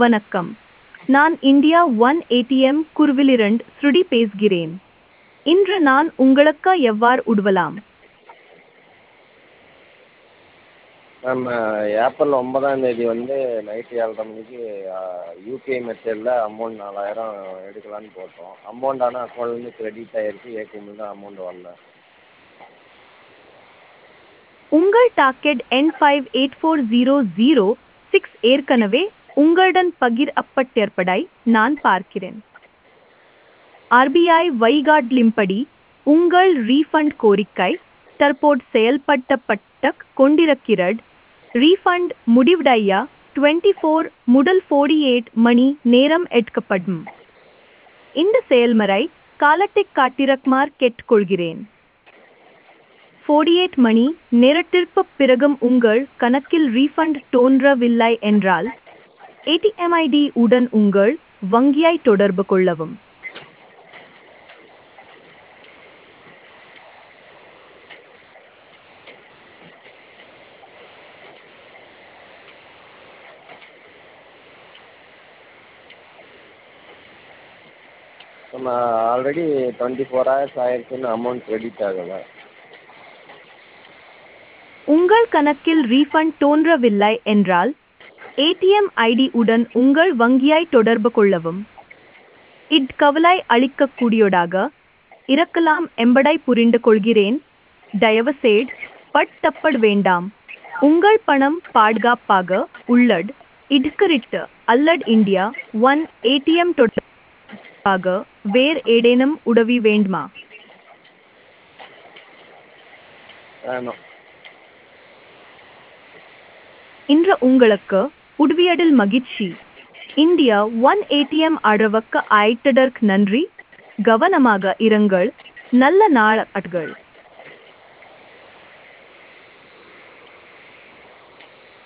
வணக்கம் நான் India one ATM குருவிலிருந்து ஸ்ருதி பேசுகிறேன் இன்று நான் உங்களுக்கு எவ்வாறு உதவலாம் மேம் ஏப்ரல் ஒன்பதாம் தேதி வந்து நைட்டு ஏழரை மணிக்கு யூபிஐ மெத்தடில் அமௌண்ட் நாலாயிரம் எடுக்கலான்னு போட்டோம் அமௌண்ட் ஆனால் அக்கௌண்ட்லேருந்து கிரெடிட் ஆகிருச்சு ஏடிஎம்மில் தான் அமௌண்ட் வரல உங்கள் டாக்கெட் என் five eight four zero zero six ஏற்கனவே உங்களுடன் பகிரப்பட்டிருப்பதை நான் பார்க்கிறேன் ஆர்பிஐ வைகாட்லிம்படி உங்கள் ரீஃபண்ட் கோரிக்கை தற்போது செயல்படுத்தப்பட்டு கொண்டிருக்கிறது ரீஃபண்ட் முடிவடைய டுவெண்ட்டி ஃபோர் முதல் ஃபோர்டி எயிட் மணி நேரம் எடுக்கப்படும் இந்த செயல்முறை காலத்தை காட்டிரக்குமாறு கேட்டுக்கொள்கிறேன் ஃபோர்டி எயிட் மணி நேரத்திற்கு பிறகும் உங்கள் கணக்கில் ரீஃபண்ட் தோன்றவில்லை என்றால் ஏடிஎம் ஐடி உடன் உங்கள் வங்கியை தொடர்பு கொள்ளவும் நம்ம ஆல்ரெடி டுவெண்ட்டி ஃபோர் ஹவர்ஸ் ஆகிருச்சுன்னு அமௌண்ட் கிரெடிட் ஆகலை உங்கள் கணக்கில் ரீஃபண்ட் தோன்றவில்லை என்றால் ஏடிஎம் ஐடி உடன் உங்கள் வங்கியை தொடர்பு கொள்ளவும் இட் கவலை அளிக்கக்கூடியதாக இருக்கலாம் என்பதை புரிந்து கொள்கிறேன் தயவுசெய்து பட் தப்பட வேண்டாம் உங்கள் பணம் பாதுகாப்பாக உள்ளது இடுக்கரிட்டு அல்லது இந்தியா ஒன் ஏடிஎம் தொடர்பாக வேறு ஏதேனும் உதவி வேண்டுமா வேணும் இன்று உங்களுக்கு உதவியதில் மகிழ்ச்சி இந்தியா ஒன் ஏடிஎம் அளவுக்கு ஆயிட்டதற்கு நன்றி கவனமாக இருங்கள் நல்ல நாள் அட்கள்